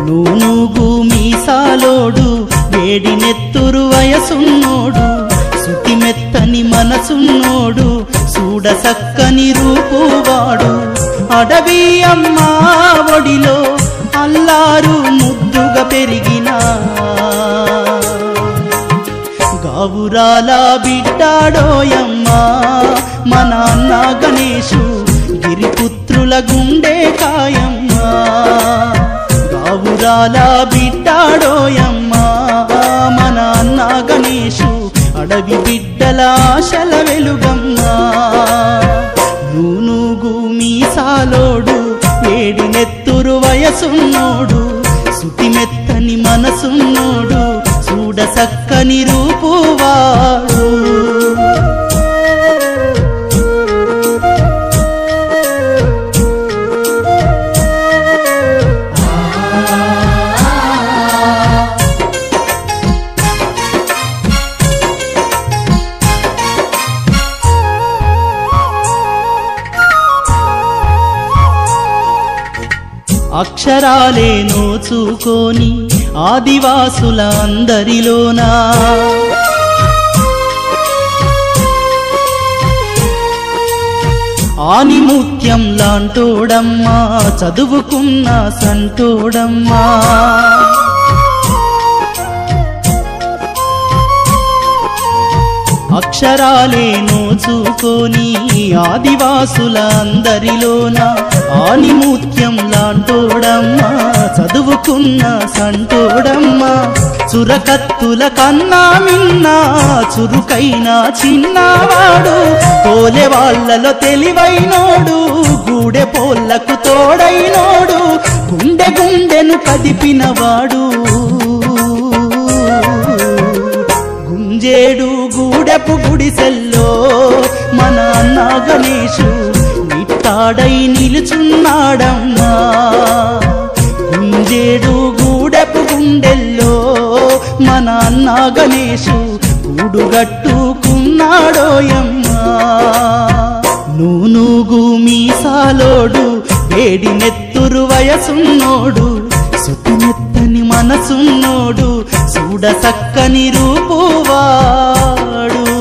నూనూగు మీసాలోడు వేడి నెత్తురు వయసున్నోడు సుతి మెత్తని మనసున్నోడు చూడ సక్కని రూపువాడు అడవి అమ్మా ఒడిలో అల్లారు ముద్దుగా పెరిగిన గావురాల బిడ్డాడోయమ్మా మా నాన్న గణేషు గిరిపుత్రుల గుండె కాయమ్మా గావురాల బిడ్డాడోయమ్మా మా నాన్న గణేషు అడవి బిడ్డల ఆశల వెలుగమ్మా నూనూగు మీసాలోడు వేడి నెత్తురు వయసున్నోడు సుతి మెత్తని మనసున్నోడు చూడ సక్కని రూపువాడు అక్షరాలే నోచుకొని ఆదివాసుల అందరిలోనా ఆనిముత్యం లాంటోడమ్మా చదువుకున్న సంటోడమ్మా అక్షరాలే నోచుకొని ఆదివాసుల అందరిలోన ఆనిముత్యం లాంటోడమ్మా చదువుకున్న సంటోడమ్మా చురకత్తుల కన్నా మిన్న చురుకైన చిన్నవాడు పోలే వాళ్ళలో తెలివైనోడు గూడె పోళ్లకు తోడైనోడు గుండె గుండెను కదిపినవాడు గుంజేడు గూడెపు గుడిసెల్లో మన అన్న గణేషు నిట్టాడై నిలుచున్నాడమ్మా గుంజేడు గూడెపు గుండెల్లో మన అన్న గణేషు గూడుగట్టుకున్నాడోయమ్మా నూనూగు మీసాలోడు వేడి నెత్తురు వయసున్నోడు సుతిమెత్తని మనసున్నోడు చూడ సక్కని రూపువాడు